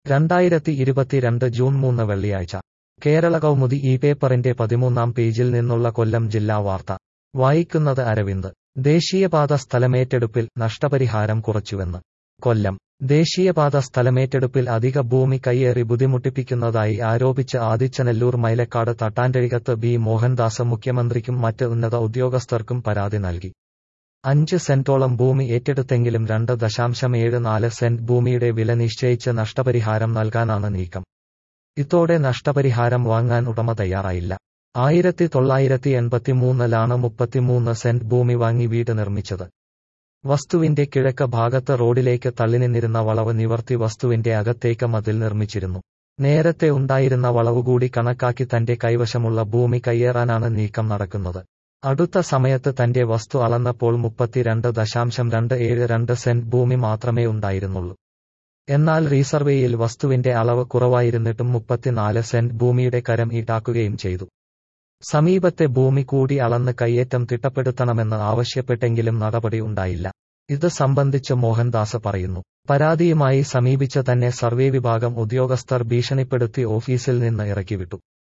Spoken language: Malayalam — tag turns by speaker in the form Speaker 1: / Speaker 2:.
Speaker 1: രണ്ടായിരത്തി ഇരുപത്തിരണ്ട് ജൂൺ മൂന്ന് വെള്ളിയാഴ്ച കേരള കൗമുദി ഈ പേപ്പറിന്റെ പതിമൂന്നാം പേജിൽ നിന്നുള്ള കൊല്ലം ജില്ലാ വാർത്ത വായിക്കുന്നത് അരവിന്ദ് ദേശീയപാത സ്ഥലമേറ്റെടുപ്പിൽ നഷ്ടപരിഹാരം കുറച്ചുവെന്ന് കൊല്ലം ദേശീയപാത സ്ഥലമേറ്റെടുപ്പിൽ അധിക ഭൂമി കയ്യേറി ബുദ്ധിമുട്ടിപ്പിക്കുന്നതായി ആരോപിച്ച് ആദിച്ചനെല്ലൂർ മൈലക്കാട് തട്ടാൻകഴികത്ത് ബി മോഹൻദാസ് മുഖ്യമന്ത്രിക്കും മറ്റ് ഉന്നത ഉദ്യോഗസ്ഥർക്കും പരാതി നൽകി അഞ്ച് സെന്റോളം ഭൂമി ഏറ്റെടുത്തെങ്കിലും രണ്ട് ദശാംശം ഏഴ് നാല് സെന്റ് ഭൂമിയുടെ വില നിശ്ചയിച്ച് നഷ്ടപരിഹാരം നൽകാനാണ് നീക്കം ഇതോടെ നഷ്ടപരിഹാരം വാങ്ങാൻ ഉടമ തയ്യാറായില്ല ആയിരത്തി തൊള്ളായിരത്തി എൺപത്തിമൂന്നിലാണ് മുപ്പത്തിമൂന്ന് സെന്റ് ഭൂമി വാങ്ങി വീട് നിർമ്മിച്ചത് വസ്തുവിന്റെ കിഴക്ക് ഭാഗത്ത് റോഡിലേക്ക് തള്ളിനിന്നിരുന്ന വളവ് നിവർത്തി വസ്തുവിന്റെ അകത്തേക്ക് മതിൽ നിർമ്മിച്ചിരുന്നു നേരത്തെ ഉണ്ടായിരുന്ന വളവുകൂടി കണക്കാക്കി തന്റെ കൈവശമുള്ള ഭൂമി കയ്യേറാനാണ് നീക്കം നടക്കുന്നത് അടുത്ത സമയത്ത് തന്റെ വസ്തു അളന്നപ്പോൾ മുപ്പത്തിരണ്ട് ദശാംശം രണ്ട് ഏഴ് രണ്ട് സെന്റ് ഭൂമി മാത്രമേ ഉണ്ടായിരുന്നുള്ളൂ എന്നാൽ റീസർവേയിൽ വസ്തുവിന്റെ അളവ് കുറവായിരുന്നിട്ടും മുപ്പത്തിനാല് സെന്റ് ഭൂമിയുടെ കരം ഈടാക്കുകയും ചെയ്തു സമീപത്തെ ഭൂമി കൂടി അളന്ന് കയ്യേറ്റം തിട്ടപ്പെടുത്തണമെന്ന് ആവശ്യപ്പെട്ടെങ്കിലും നടപടി ഉണ്ടായില്ല ഇത് സംബന്ധിച്ച് മോഹൻദാസ് പറയുന്നു പരാതിയുമായി സമീപിച്ച തന്നെ സർവേ വിഭാഗം ഉദ്യോഗസ്ഥർ ഭീഷണിപ്പെടുത്തി ഓഫീസിൽ നിന്ന് ഇറക്കിവിട്ടു